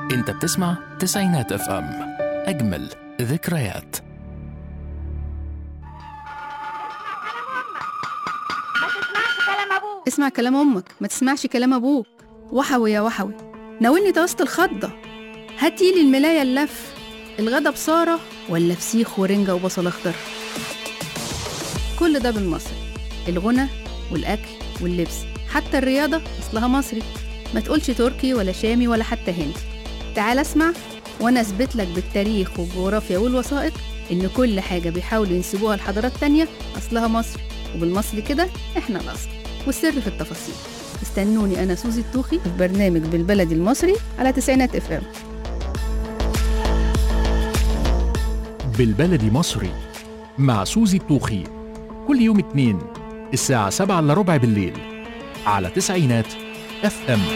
انت بتسمع تسعينات اف ام اجمل ذكريات اسمع كلام امك ما تسمعش كلام ابوك وحوي يا وحوي ناولني توسط الخضه هاتيلي الملايه اللف الغدا بصاره ولا فسيخ ورنجه وبصل اخضر كل ده بالمصري الغنى والاكل واللبس حتى الرياضه اصلها مصري ما تقولش تركي ولا شامي ولا حتى هندي تعال اسمع وانا اثبت لك بالتاريخ والجغرافيا والوثائق ان كل حاجه بيحاولوا ينسبوها لحضارات تانية اصلها مصري وبالمصري كده احنا الاصل والسر في التفاصيل استنوني انا سوزي الطوخي في برنامج بالبلدي المصري على تسعينات اف ام بالبلدي مصري مع سوزي الطوخي كل يوم اثنين الساعة سبعة إلا ربع بالليل على تسعينات اف ام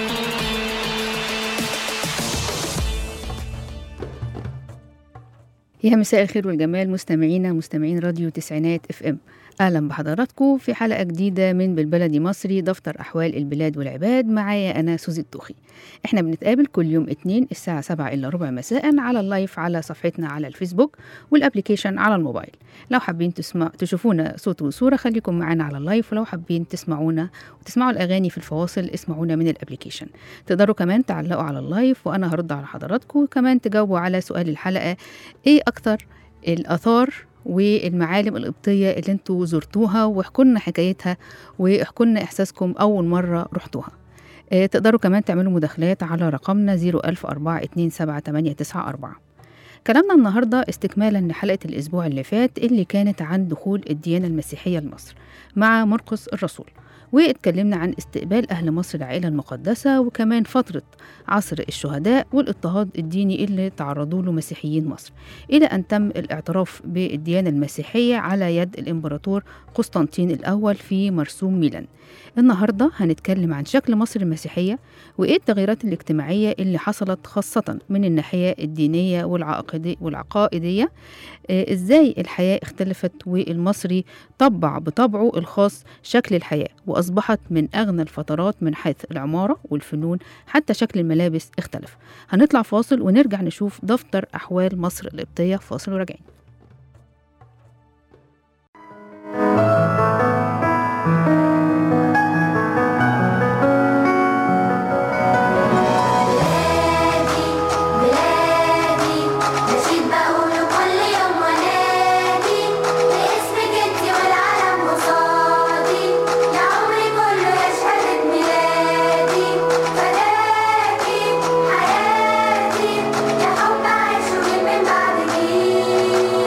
يا مساء الخير والجمال مستمعينا مستمعين راديو تسعينات اف ام اهلا بحضراتكم في حلقه جديده من بالبلدي مصري دفتر احوال البلاد والعباد معايا انا سوزي الطوخي احنا بنتقابل كل يوم اتنين الساعه 7 الا ربع مساء على اللايف على صفحتنا على الفيسبوك والابليكيشن على الموبايل لو حابين تسمع تشوفونا صوت وصوره خليكم معانا على اللايف ولو حابين تسمعونا وتسمعوا الاغاني في الفواصل اسمعونا من الابليكيشن تقدروا كمان تعلقوا على اللايف وانا هرد على حضراتكم وكمان تجاوبوا على سؤال الحلقه ايه اكتر الاثار والمعالم القبطية اللي انتوا زرتوها واحكوا لنا حكايتها واحكوا لنا إحساسكم أول مرة رحتوها اه تقدروا كمان تعملوا مداخلات على رقمنا 010427894 كلامنا النهاردة استكمالا لحلقة الأسبوع اللي فات اللي كانت عن دخول الديانة المسيحية لمصر مع مرقس الرسول واتكلمنا عن استقبال أهل مصر العائلة المقدسة وكمان فترة عصر الشهداء والاضطهاد الديني اللي تعرضوا له مسيحيين مصر إلى أن تم الاعتراف بالديانة المسيحية على يد الإمبراطور قسطنطين الأول في مرسوم ميلان النهاردة هنتكلم عن شكل مصر المسيحية وإيه التغييرات الاجتماعية اللي حصلت خاصة من الناحية الدينية والعقدي والعقائدية آه إزاي الحياة اختلفت والمصري طبع بطبعه الخاص شكل الحياة وأصبحت من أغنى الفترات من حيث العمارة والفنون حتى شكل الملابس اختلف هنطلع فاصل ونرجع نشوف دفتر أحوال مصر القبطية فاصل وراجعين بلادي نشيد بقوله كل يوم ونادي باسمك انتي والعالم قصادي يا عمري كله يا شهادة ميلادي فداكي حياتي يا حب عايشه من بعد جيل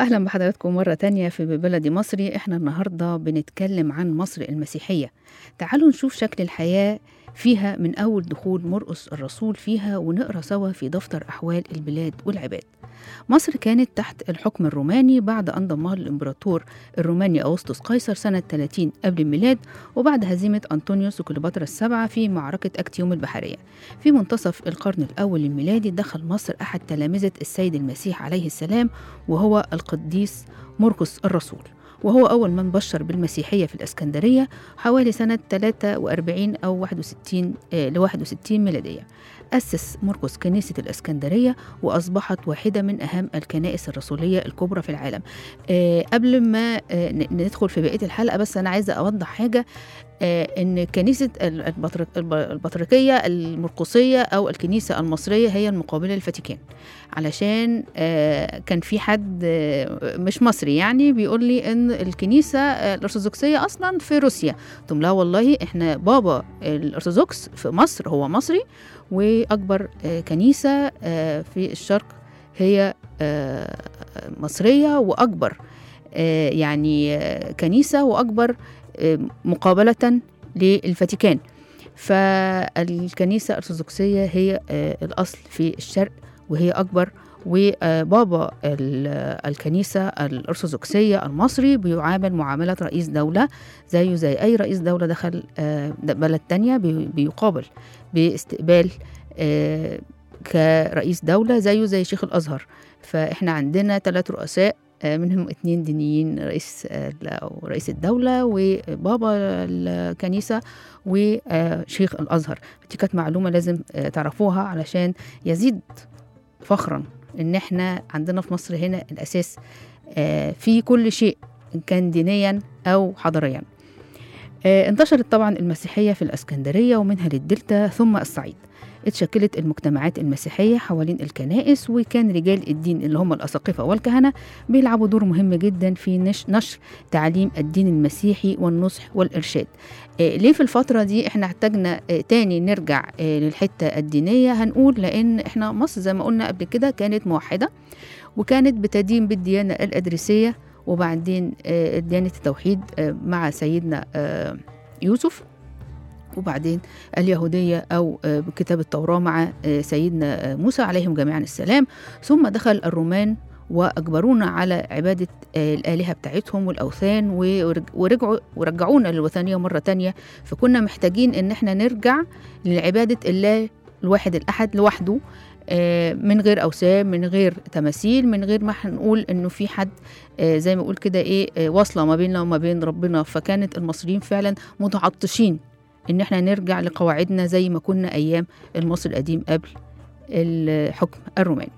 واهلا بحضراتكم مره تانية في بلدي مصري احنا النهارده بنتكلم عن مصر المسيحيه تعالوا نشوف شكل الحياه فيها من اول دخول مرقس الرسول فيها ونقرا سوا في دفتر احوال البلاد والعباد مصر كانت تحت الحكم الروماني بعد ان ضمها الامبراطور الروماني اغسطس قيصر سنه 30 قبل الميلاد وبعد هزيمه انطونيوس وكليوباترا السبعه في معركه اكتيوم البحريه في منتصف القرن الاول الميلادي دخل مصر احد تلامذه السيد المسيح عليه السلام وهو القديس مرقس الرسول وهو أول من بشر بالمسيحية في الإسكندرية حوالي سنة 43 أو 61 آه، ل 61 ميلادية أسس مرقس كنيسة الإسكندرية وأصبحت واحدة من أهم الكنائس الرسولية الكبرى في العالم آه، قبل ما آه، ن- ندخل في بقية الحلقة بس أنا عايزة أوضح حاجة آه، إن كنيسة ال- البطرك- الب- البطريركية المرقسية أو الكنيسة المصرية هي المقابلة للفاتيكان علشان آه، كان في حد آه، مش مصري يعني بيقول لي ان الكنيسه آه، الارثوذكسيه اصلا في روسيا قلت لهم لا والله احنا بابا الارثوذكس في مصر هو مصري واكبر آه، كنيسه آه، في الشرق هي آه، مصريه واكبر آه، يعني آه، كنيسه واكبر آه، مقابله للفاتيكان فالكنيسه الارثوذكسيه هي آه، الاصل في الشرق وهي اكبر وبابا ال- الكنيسة الأرثوذكسية المصري بيعامل معاملة رئيس دولة زيه زي أي رئيس دولة دخل آه، بلد تانية بي- بيقابل باستقبال آه، كرئيس دولة زيه زي شيخ الأزهر فإحنا عندنا ثلاث رؤساء آه، منهم اتنين دينيين رئيس آه، أو رئيس الدولة وبابا الكنيسة وشيخ الأزهر دي كانت معلومة لازم آه، تعرفوها علشان يزيد فخرا ان احنا عندنا في مصر هنا الاساس آه، في كل شيء ان كان دينيا او حضاريا آه، انتشرت طبعا المسيحيه في الاسكندريه ومنها للدلتا ثم الصعيد اتشكلت المجتمعات المسيحية حوالين الكنائس وكان رجال الدين اللي هم الأساقفة والكهنة بيلعبوا دور مهم جدا في نش- نشر تعليم الدين المسيحي والنصح والإرشاد آه، ليه في الفترة دي احنا احتاجنا آه، تاني نرجع آه، للحتة الدينية هنقول لأن احنا مصر زي ما قلنا قبل كده كانت موحدة وكانت بتدين بالديانة الأدريسية وبعدين آه، ديانة التوحيد آه، مع سيدنا آه، يوسف وبعدين اليهودية أو آه، بكتاب التوراة مع آه، سيدنا آه، موسى عليهم جميعا السلام ثم دخل الرومان وأجبرونا على عبادة آه، الآلهة بتاعتهم والأوثان ورج- ورجعوا ورجعونا للوثنية مرة تانية فكنا محتاجين إن احنا نرجع لعبادة الله الواحد الأحد لوحده آه، من غير أوثان من غير تماثيل من غير ما هنقول إنه في حد آه، زي ما أقول كده إيه آه، واصلة ما بيننا وما بين ربنا فكانت المصريين فعلا متعطشين إن احنا نرجع لقواعدنا زي ما كنا أيام المصري القديم قبل الحكم الروماني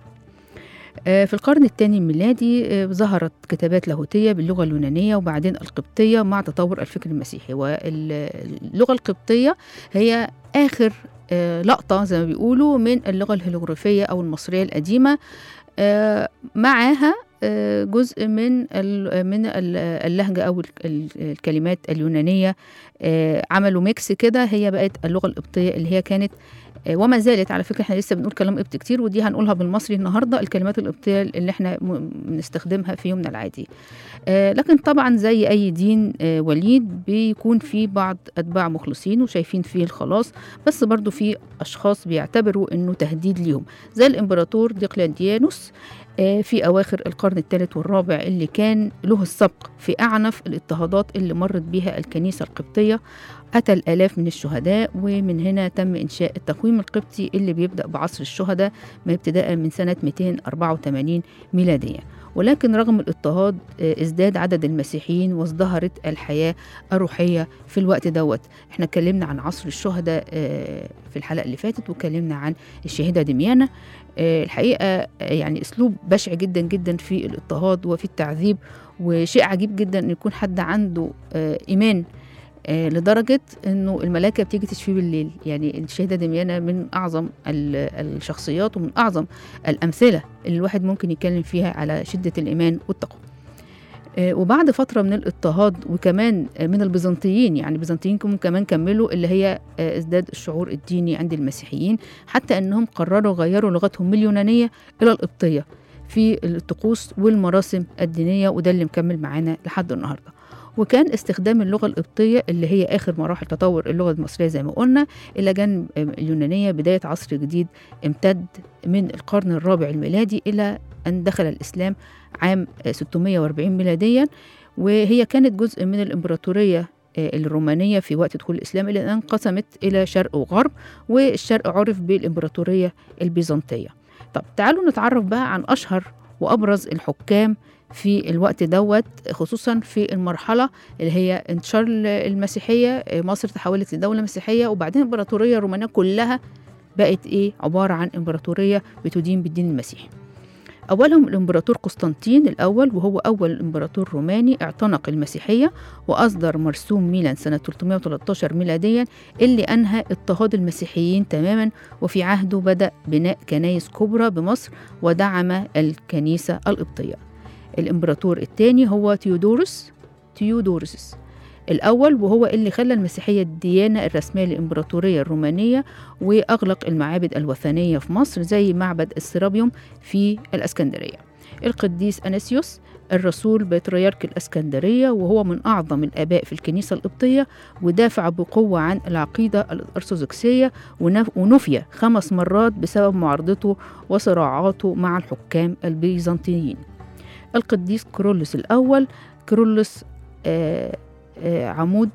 آه، في القرن الثاني الميلادي آه، ظهرت كتابات لاهوتية باللغة اليونانية وبعدين القبطية مع تطور الفكر المسيحي واللغة القبطية هي آخر آه، لقطة زي ما بيقولوا من اللغة الهيروغليفية أو المصرية القديمة آه، معاها آه، جزء من ال- من ال- اللهجة أو ال- ال- الكلمات اليونانية آه، عملوا ميكس كده هي بقت اللغة القبطية اللي هي كانت آه، وما زالت على فكرة احنا لسه بنقول كلام قبطي كتير ودي هنقولها بالمصري النهاردة الكلمات القبطية اللي احنا م- بنستخدمها في يومنا العادي آه، لكن طبعا زي أي دين آه، وليد بيكون في بعض أتباع مخلصين وشايفين فيه الخلاص بس برضو في أشخاص بيعتبروا إنه تهديد ليهم زي الإمبراطور ديقلاديانوس آه، في أواخر القرن الثالث والرابع اللي كان له السبق في أعنف الاضطهادات اللي مرت بها الكنيسة القبطية قتل آلاف من الشهداء ومن هنا تم إنشاء التقويم القبطي اللي بيبدأ بعصر الشهداء من ابتداء من سنة 284 ميلادية ولكن رغم الاضطهاد آه، ازداد عدد المسيحيين وازدهرت الحياة الروحية في الوقت دوت احنا اتكلمنا عن عصر الشهداء آه، في الحلقة اللي فاتت واتكلمنا عن الشهيدة دميانة آه، الحقيقة آه، يعني أسلوب بشع جدا جدا في الاضطهاد وفي التعذيب وشيء عجيب جدا أن يكون حد عنده آه، إيمان آه، لدرجة أنه الملائكة بتيجي تشفيه بالليل يعني الشهيدة دميانة من أعظم ال- الشخصيات ومن أعظم الأمثلة اللي الواحد ممكن يتكلم فيها على شدة الإيمان والتقوى آه، وبعد فترة من الاضطهاد وكمان آه، من البيزنطيين يعني البيزنطيين كم- كمان كملوا اللي هي آه، ازداد الشعور الديني عند المسيحيين حتى انهم قرروا غيروا لغتهم من اليونانية الى القبطية في الطقوس والمراسم الدينية وده اللي مكمل معانا لحد النهاردة وكان استخدام اللغة القبطية اللي هي آخر مراحل تطور اللغة المصرية زي ما قلنا إلى جانب اليونانية بداية عصر جديد امتد من القرن الرابع الميلادي إلى أن دخل الإسلام عام 640 ميلاديا وهي كانت جزء من الإمبراطورية الرومانية في وقت دخول الإسلام إلى أن انقسمت إلى شرق وغرب والشرق عرف بالإمبراطورية البيزنطية طب تعالوا نتعرف بقى عن أشهر وأبرز الحكام في الوقت دوت خصوصا في المرحلة اللي هي انتشار المسيحية مصر تحولت لدولة مسيحية وبعدين الإمبراطورية الرومانية كلها بقت إيه عبارة عن إمبراطورية بتدين بالدين المسيحي أولهم الإمبراطور قسطنطين الأول وهو أول إمبراطور روماني اعتنق المسيحية وأصدر مرسوم ميلان سنة 313 ميلاديا اللي أنهى اضطهاد المسيحيين تماما وفي عهده بدأ بناء كنايس كبرى بمصر ودعم الكنيسة القبطية الإمبراطور الثاني هو تيودوروس تيودوروس الأول وهو اللي خلى المسيحية الديانة الرسمية للإمبراطورية الرومانية وأغلق المعابد الوثنية في مصر زي معبد السرابيوم في الأسكندرية القديس أناسيوس الرسول بطريرك الأسكندرية وهو من أعظم الآباء في الكنيسة القبطية ودافع بقوة عن العقيدة الأرثوذكسية ونفي خمس مرات بسبب معارضته وصراعاته مع الحكام البيزنطيين القديس كرولس الأول كرولس آه عمود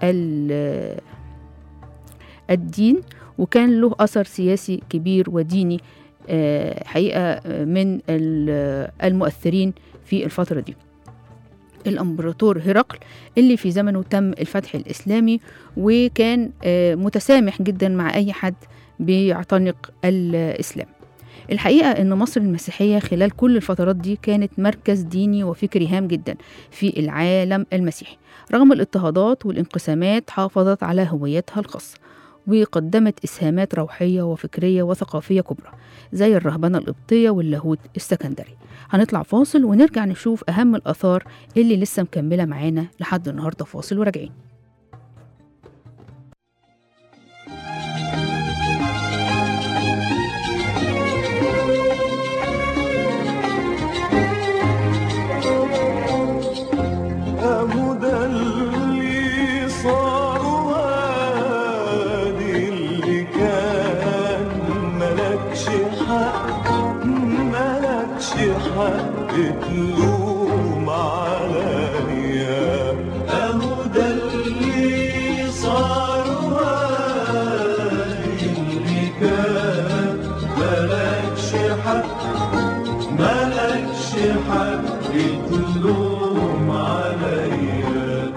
الدين وكان له أثر سياسي كبير وديني حقيقة من المؤثرين في الفترة دي الامبراطور هرقل اللي في زمنه تم الفتح الاسلامي وكان متسامح جدا مع اي حد بيعتنق الاسلام الحقيقة أن مصر المسيحية خلال كل الفترات دي كانت مركز ديني وفكري هام جدا في العالم المسيحي رغم الاضطهادات والانقسامات حافظت على هويتها الخاصة وقدمت إسهامات روحية وفكرية وثقافية كبرى زي الرهبنة القبطية واللاهوت السكندري هنطلع فاصل ونرجع نشوف أهم الآثار اللي لسه مكملة معانا لحد النهاردة فاصل وراجعين تلوم عليا اهو ده اللي صار اللي كان ملكش حق ملكش حق تلوم عليا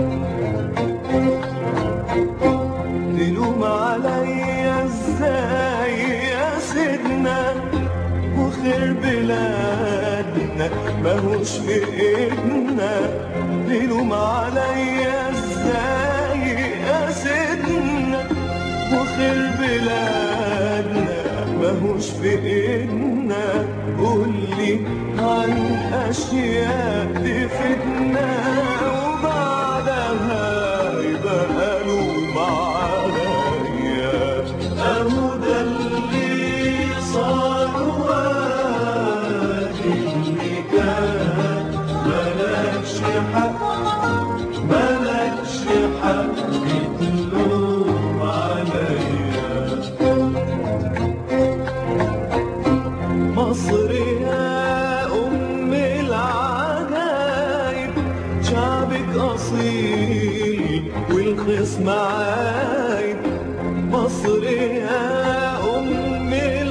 تلوم عليا ازاي يا سيدنا وخير بلادنا ماهوش في ايدنا تلوم عليا ازاي يا سيدنا وخير بلادنا ماهوش في ايدنا قولي عن اشياء تفيدنا وبعدها يبقى لوم عليا اهو ده اللي صار اللي كان ملكش حق ملكش حق تلوم عليا مصر يا أم العجايب شعبك أصيل والخصم عايب مصر يا أم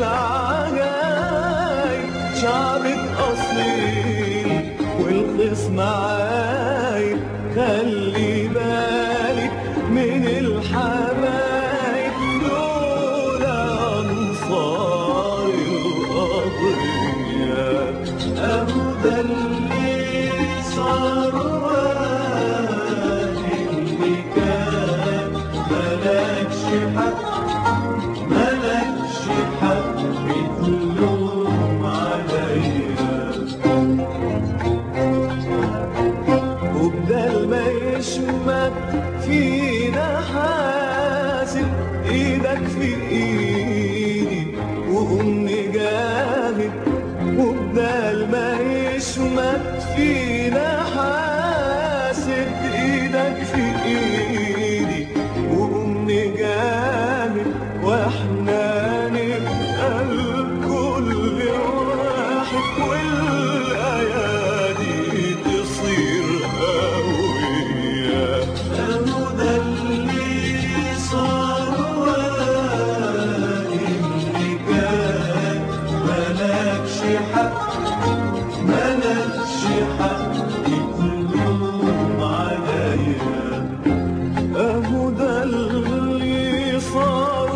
العجايب شعبك أصيل والخصم عايب خلي بالك من الحبايب دول أنصار الأضرياء أهو ده اللي صار اللي كان ملكش حق ملكش حق تلوم عليا فينا حاسد ايدك في ايدي وقوم نجامل واحنا نبقى الكل واحد والايادي تصير قوية اهو ده اللي صار وادي اللي كان ملكش حق ملكش حق تلوم عليا اهو ده اللي صار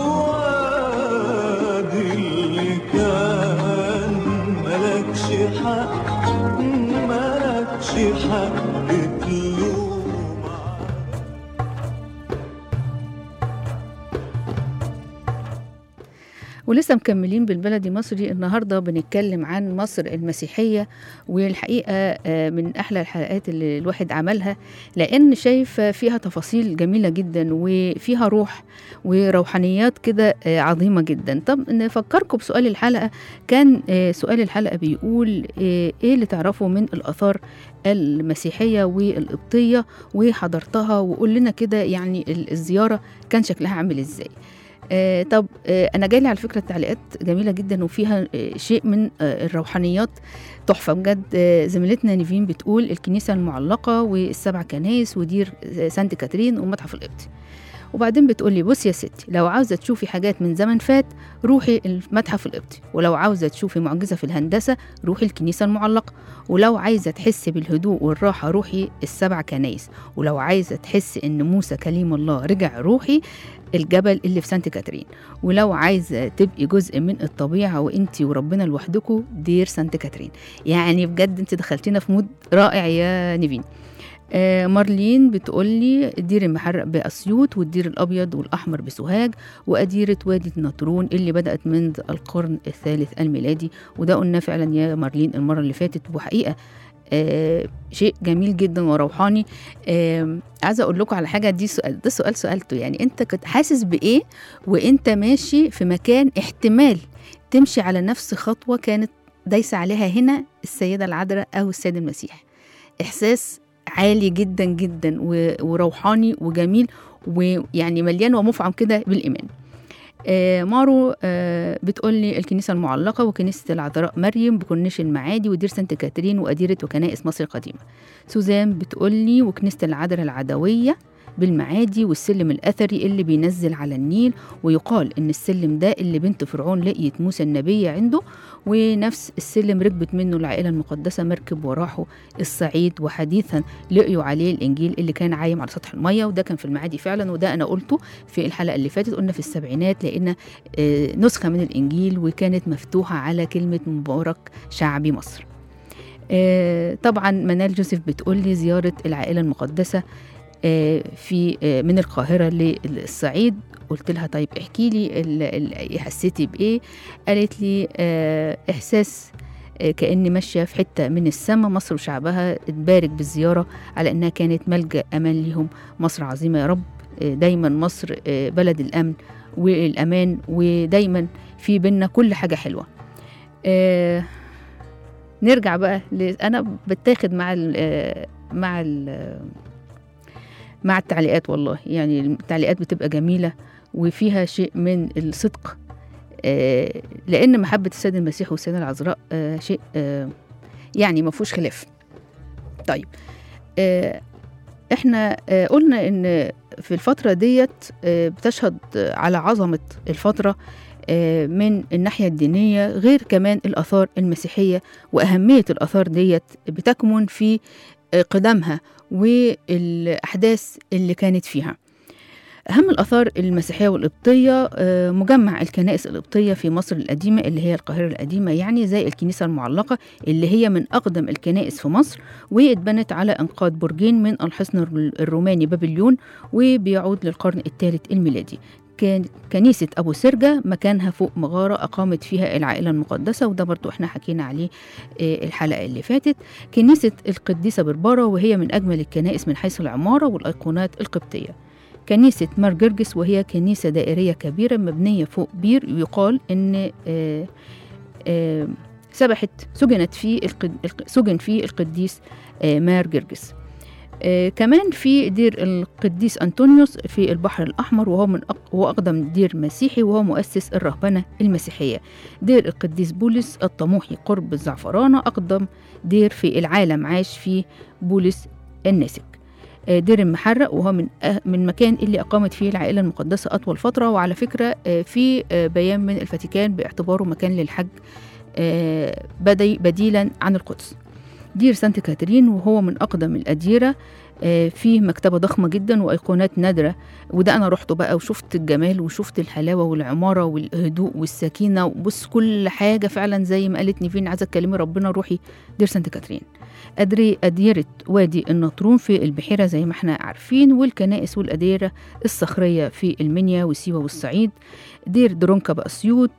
وادي اللي كان ملكش حق ملكش حق تلوم ولسه مكملين بالبلدي مصري النهارده بنتكلم عن مصر المسيحيه والحقيقه آه، من احلى الحلقات اللي الواحد عملها لان شايف فيها تفاصيل جميله جدا وفيها روح وروحانيات كده آه، عظيمه جدا طب نفكركم بسؤال الحلقه كان آه، سؤال الحلقه بيقول آه، ايه اللي تعرفه من الاثار المسيحيه والقبطيه وحضرتها وقول لنا كده يعني ال- الزياره كان شكلها عامل ازاي آه طب آه انا جاي لي على فكره تعليقات جميله جدا وفيها آه شيء من آه الروحانيات تحفه بجد آه زميلتنا نيفين بتقول الكنيسه المعلقه والسبع كنايس ودير آه سانت كاترين والمتحف القبطي وبعدين بتقول لي بصي يا ستي لو عاوزه تشوفي حاجات من زمن فات روحي المتحف القبطي ولو عاوزه تشوفي معجزه في الهندسه روحي الكنيسه المعلقه ولو عايزه تحسي بالهدوء والراحه روحي السبع كنايس ولو عايزه تحسي ان موسى كليم الله رجع روحي الجبل اللي في سانت كاترين ولو عايزه تبقي جزء من الطبيعه وانتي وربنا لوحدكم دير سانت كاترين يعني بجد انت دخلتينا في مود رائع يا نيفين آه مارلين بتقولي الدير المحرق بأسيوط والدير الأبيض والأحمر بسوهاج وأديرة وادي النطرون اللي بدأت منذ القرن الثالث الميلادي وده قلنا فعلا يا مارلين المرة اللي فاتت وحقيقة آه شيء جميل جدا وروحاني آه عايزه اقول لكم على حاجه دي سؤال ده سؤال سالته يعني انت كنت حاسس بايه وانت ماشي في مكان احتمال تمشي على نفس خطوه كانت دايسه عليها هنا السيده العذراء او السيد المسيح احساس عالي جدا جدا و- وروحاني وجميل ويعني مليان ومفعم كده بالايمان آه مارو آه بتقول لي الكنيسة المعلقة وكنيسة العذراء مريم بكورنيش المعادي ودير سانت كاترين وأديرة وكنائس مصر القديمة سوزان بتقول لي وكنيسة العذراء العدوية بالمعادي والسلم الأثري اللي بينزل على النيل ويقال إن السلم ده اللي بنت فرعون لقيت موسى النبي عنده ونفس السلم ركبت منه العائلة المقدسة مركب وراحوا الصعيد وحديثا لقيوا عليه الإنجيل اللي كان عايم على سطح المية وده كان في المعادي فعلا وده أنا قلته في الحلقة اللي فاتت قلنا في السبعينات لقينا آه، نسخة من الإنجيل وكانت مفتوحة على كلمة مبارك شعبي مصر آه، طبعا منال جوزيف بتقول لي زيارة العائلة المقدسة آه، في آه، من القاهرة للصعيد قلت لها طيب احكي لي ال- ال- حسيتي بإيه قالت لي آه، إحساس آه، كأني ماشية في حتة من السماء مصر وشعبها تبارك بالزيارة على إنها كانت ملجأ أمان ليهم مصر عظيمة يا رب آه، دايما مصر آه، بلد الأمن والأمان ودايما في بينا كل حاجة حلوة آه، نرجع بقى ل... أنا بتاخد مع ال... آه، مع ال... مع التعليقات والله يعني التعليقات بتبقى جميلة وفيها شيء من الصدق آه، لأن محبة السيد المسيح والسيدة العذراء آه، شيء آه، يعني ما فيهوش خلاف طيب آه، احنا آه، قلنا ان في الفترة ديت آه، بتشهد على عظمة الفترة آه، من الناحية الدينية غير كمان الآثار المسيحية وأهمية الآثار ديت بتكمن في آه، قدمها والأحداث اللي كانت فيها أهم الآثار المسيحية والقبطية آه، مجمع الكنائس القبطية في مصر القديمة اللي هي القاهرة القديمة يعني زي الكنيسة المعلقة اللي هي من أقدم الكنائس في مصر واتبنت على أنقاض برجين من الحصن الروماني بابليون وبيعود للقرن الثالث الميلادي كان كنيسة أبو سرجة مكانها فوق مغارة أقامت فيها العائلة المقدسة وده برضو احنا حكينا عليه آه، الحلقة اللي فاتت كنيسة القديسة بربارة وهي من أجمل الكنائس من حيث العمارة والأيقونات القبطية كنيسة مار جرجس وهي كنيسة دائرية كبيرة مبنية فوق بير يقال إن آه، آه، سبحت سجنت فيه القد... الق- سجن فيه القديس آه، مار جرجس آه، كمان في دير القديس أنطونيوس في البحر الأحمر وهو من أق... هو أقدم دير مسيحي وهو مؤسس الرهبنة المسيحية دير القديس بولس الطموحي قرب الزعفرانة أقدم دير في العالم عاش فيه بولس الناسك آه، دير المحرق وهو من أه من مكان اللي أقامت فيه العائلة المقدسة أطول فترة وعلى فكرة آه، في آه، بيان من الفاتيكان باعتباره مكان للحج آه، بدي بديلا عن القدس دير سانت كاترين وهو من أقدم الأديرة آه، فيه مكتبة ضخمة جدا وأيقونات نادرة وده أنا رحته بقى وشفت الجمال وشفت الحلاوة والعمارة والهدوء والسكينة وبص كل حاجة فعلا زي ما قالت نيفين عايزة تكلمي ربنا روحي دير سانت كاترين أدري أديرة وادي النطرون في البحيرة زي ما احنا عارفين والكنائس والأديرة الصخرية في المنيا وسيوة والصعيد دير درونكا بأسيوط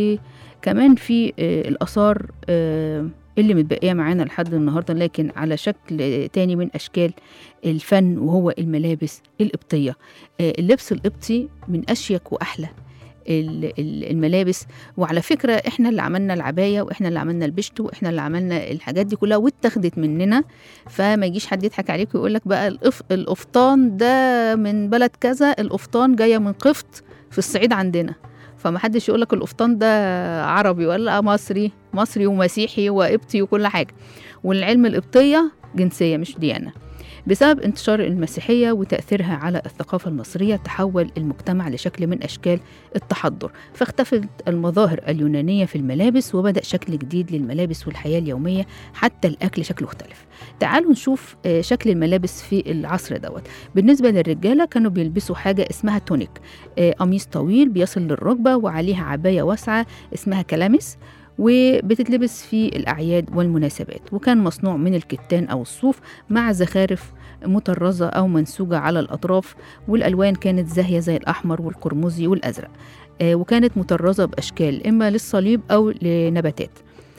وكمان في آه، الآثار آه، اللي متبقية معانا لحد النهاردة لكن على شكل آه، تاني من أشكال الفن وهو الملابس القبطية آه، اللبس القبطي من أشيك وأحلى ال- ال- الملابس وعلى فكرة احنا اللي عملنا العباية واحنا اللي عملنا البشت واحنا اللي عملنا الحاجات دي كلها واتخذت مننا فما يجيش حد يضحك عليك ويقول لك بقى القف القفطان ده من بلد كذا القفطان جاية من قفط في الصعيد عندنا فما حدش يقول لك القفطان ده عربي ولا مصري مصري ومسيحي وقبطي وكل حاجة والعلم القبطية جنسية مش ديانة بسبب انتشار المسيحية وتأثيرها على الثقافة المصرية تحول المجتمع لشكل من أشكال التحضر فاختفت المظاهر اليونانية في الملابس وبدأ شكل جديد للملابس والحياة اليومية حتى الأكل شكله اختلف تعالوا نشوف آه، شكل الملابس في العصر دوت بالنسبة للرجالة كانوا بيلبسوا حاجة اسمها تونيك آه، قميص طويل بيصل للركبة وعليها عباية واسعة اسمها كلامس وبتتلبس في الأعياد والمناسبات وكان مصنوع من الكتان أو الصوف مع زخارف مطرزة أو منسوجة على الأطراف والألوان كانت زاهية زي الأحمر والقرمزي والأزرق آه، وكانت مطرزة بأشكال إما للصليب أو لنباتات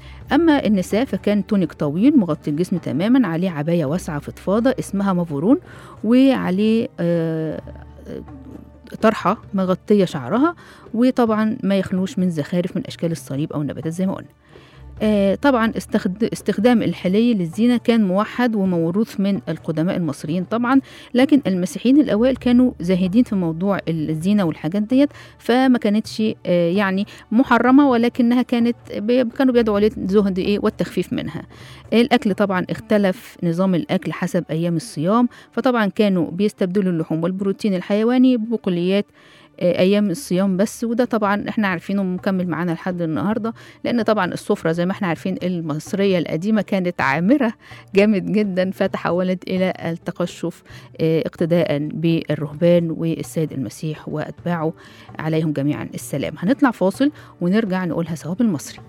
أما النساء فكان تونيك طويل مغطي الجسم تماما عليه عباية واسعة فضفاضة اسمها مافورون وعليه آه، آه، طرحة مغطية شعرها وطبعا ما يخلوش من زخارف من أشكال الصليب أو النباتات زي ما قلنا آه، طبعا استخد- استخدام الحلي للزينة كان موحد وموروث من القدماء المصريين طبعا لكن المسيحيين الأوائل كانوا زاهدين في موضوع الزينة والحاجات ديت فما كانتش آه، يعني محرمة ولكنها كانت بي- كانوا بيدعوا للزهد إيه والتخفيف منها الأكل طبعا اختلف نظام الأكل حسب أيام الصيام فطبعا كانوا بيستبدلوا اللحوم والبروتين الحيواني ببقوليات آه، ايام الصيام بس وده طبعا احنا عارفينه مكمل معانا لحد النهارده لان طبعا السفره زي ما احنا عارفين المصريه القديمه كانت عامره جامد جدا فتحولت الى التقشف آه، اقتداء بالرهبان والسيد المسيح واتباعه عليهم جميعا السلام هنطلع فاصل ونرجع نقولها سوا بالمصري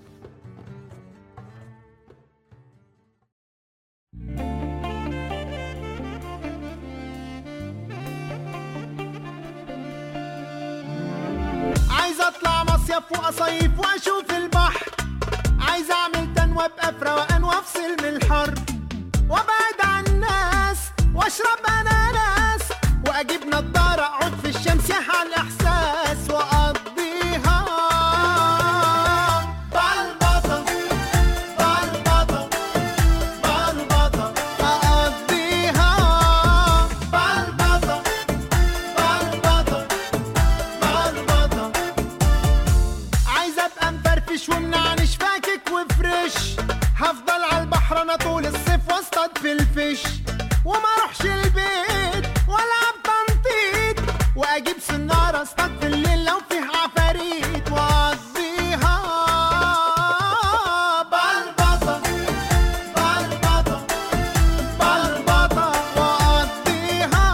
عايز اطلع مصيف واصيف واشوف البحر عايز اعمل تنوى ابقى في روقان وافصل من الحر وابعد عن الناس واشرب اناناس واجيب نضاره اقعد في الشمس يحى الاحساس واقضيها بلبطه بلبطه بلبطه اقضيها بلبطه بلبطه بلبطه عايز ابقى مفرفش ومنعنش فاكك وفريش هفضل على البحر انا طول الصيف واصطاد في الفيش وما اروحش البيت والعب تنطيط واجيب سنارة اصطاد في الليل لو فيه عفاريت واقضيها بلبطة بلبطة بلبطة واقضيها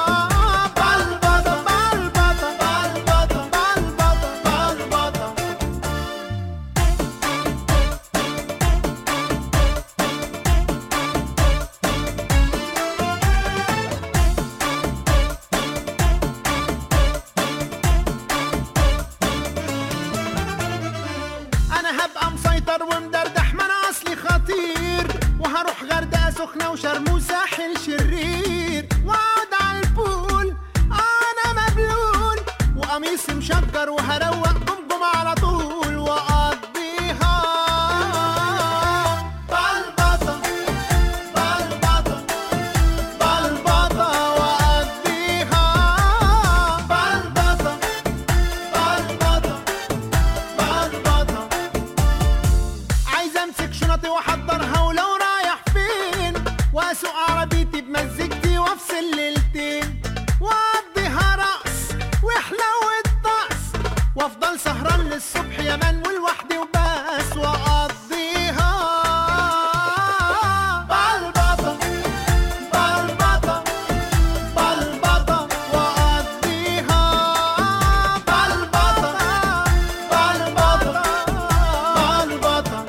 بلبطة بلبطة بلبطة بلبطة بلبطة انا هبقى مسيطر ومدردح ما انا اصلي خطير وهروح غردقه سخنه وشرم وساحل شرير واقعد على البول انا مبلول وقميصي مشجر وهروق جمجم على طول واقضيها شنطتي واحضرها ولو رايح فين واسوق عربيتي بمزجتي وافصل ليلتين واقضيها رقص واحلو الطقس وافضل سهران للصبح يا من ولوحدي وبس واقضيها بلبطة بلبطة بلبطة واقضيها بلبطة بلبطة بلبطة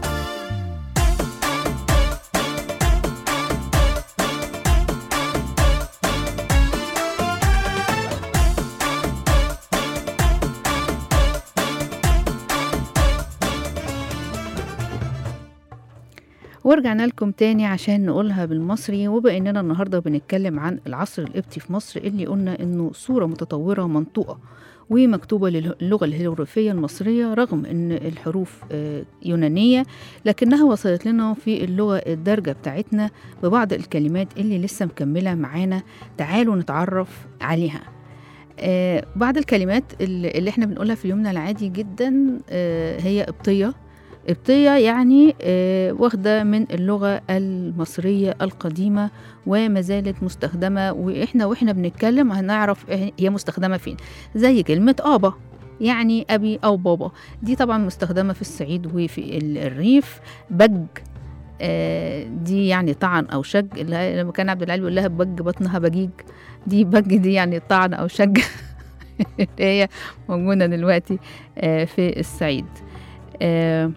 ورجعنا لكم تاني عشان نقولها بالمصري وبما اننا النهارده بنتكلم عن العصر القبطي في مصر اللي قلنا انه صوره متطوره منطوقه ومكتوبة للغة الهيروغليفية المصرية رغم أن الحروف آه، يونانية لكنها وصلت لنا في اللغة الدارجة بتاعتنا ببعض الكلمات اللي لسه مكملة معانا تعالوا نتعرف عليها آه، بعض الكلمات اللي اللي احنا بنقولها في يومنا العادي جدا آه، هي قبطية قبطية يعني آه، واخدة من اللغة المصرية القديمة وما زالت مستخدمة وإحنا وإحنا بنتكلم هنعرف إيه هي مستخدمة فين زي كلمة آبا يعني أبي أو بابا دي طبعا مستخدمة في الصعيد وفي ال- الريف بج آه، دي يعني طعن أو شج اللي- لما كان عبد العال بيقول لها بج بطنها بجيج دي بج دي يعني طعن أو شج اللي هي موجودة دلوقتي آه، في الصعيد آه،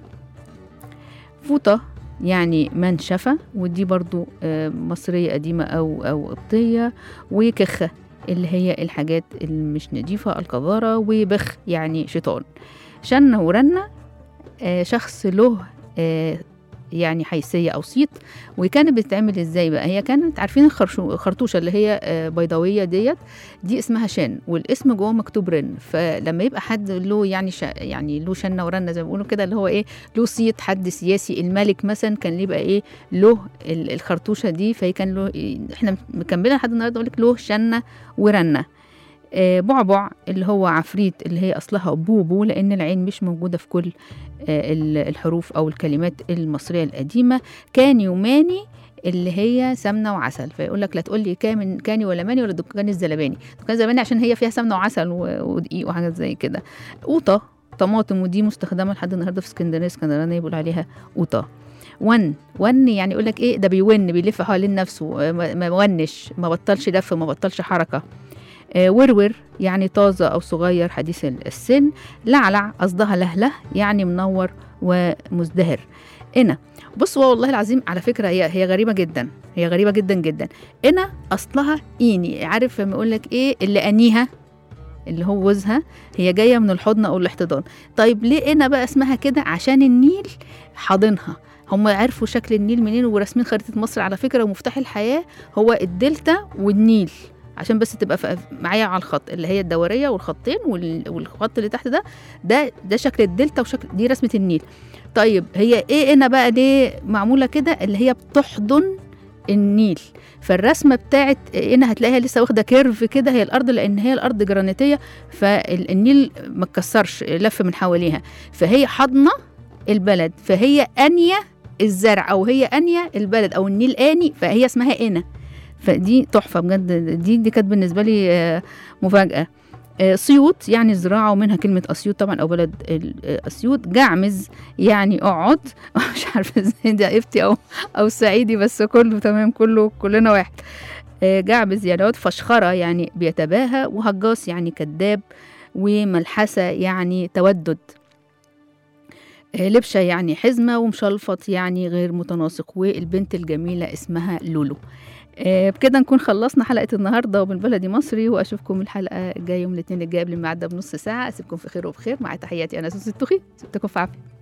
فوطة يعني منشفة ودي برضو آه، مصرية قديمة أو أو قبطية وكخة اللي هي الحاجات المش نضيفة القذارة وبخ يعني شيطان شنة ورنة آه، شخص له آه، يعني حيثية أو صيت وكانت بتتعمل ازاي بقى هي كانت عارفين الخرشو- الخرطوشة اللي هي آه، بيضاوية ديت دي اسمها شان والاسم جوه مكتوب رن فلما يبقى حد له يعني شا يعني له شنة ورنة زي ما بيقولوا كده اللي هو ايه له صيت حد سياسي الملك مثلا كان يبقى ايه له ال- الخرطوشه دي فهي كان له احنا مكملين لحد النهارده اقول لك له شنه ورنه آه، بعبع اللي هو عفريت اللي هي اصلها بوبو لان العين مش موجوده في كل آه، ال- الحروف او الكلمات المصريه القديمه كان يوماني اللي هي سمنه وعسل فيقول لك لا تقول لي كان كاني ولا ماني ولا دكان الزلباني دكان الزلباني عشان هي فيها سمنه وعسل و- ودقيق وحاجات زي كده قوطه طماطم ودي مستخدمه لحد النهارده في اسكندريه اسكندرانيه بيقول عليها قوطه ون ون يعني يقول لك ايه ده بيون بيلف حوالين نفسه آه، ما ما ونش ما بطلش لف ما بطلش حركه آه، ورور يعني طازه او صغير حديث السن لعلع قصدها لهله يعني منور ومزدهر هنا بص هو والله العظيم على فكره هي هي غريبه جدا هي غريبه جدا جدا هنا اصلها ايني عارف لما يقول لك ايه اللي انيها اللي هو وزها هي جايه من الحضن او الاحتضان طيب ليه هنا بقى اسمها كده عشان النيل حاضنها هم عرفوا شكل النيل منين ورسمين خريطه مصر على فكره ومفتاح الحياه هو الدلتا والنيل عشان بس تبقى ف- معايا على الخط اللي هي الدوريه والخطين وال- والخط اللي تحت ده ده ده شكل الدلتا وشكل دي رسمه النيل طيب هي ايه هنا بقى ليه معموله كده اللي هي بتحضن النيل فالرسمه بتاعت هنا هتلاقيها لسه واخده كيرف كده هي الارض لان هي الارض جرانيتيه فالنيل ما اتكسرش لف من حواليها فهي حاضنه البلد فهي انيه الزرع او هي انيه البلد او النيل اني فهي اسمها انا فدي تحفه بجد دي دي كانت بالنسبه لي آه، مفاجاه آه، سيوط يعني زراعة ومنها كلمة أسيوط طبعا أو بلد ال- آه، أسيوط جعمز يعني اقعد مش عارفة ازاي ده قفتي أو أو صعيدي بس كله تمام كله كلنا واحد آه، جعبز يعني اقعد فشخرة يعني بيتباهى وهجاص يعني كذاب وملحسة يعني تودد آه، لبشة يعني حزمة ومشلفط يعني غير متناسق والبنت الجميلة اسمها لولو آه، بكده نكون خلصنا حلقة النهاردة وبالبلدي مصري وأشوفكم الحلقة الجاية يوم الاثنين الجاي قبل الميعاد ده بنص ساعة أسيبكم في خير وبخير مع تحياتي أنا سوسي التخي سبتكم في عافية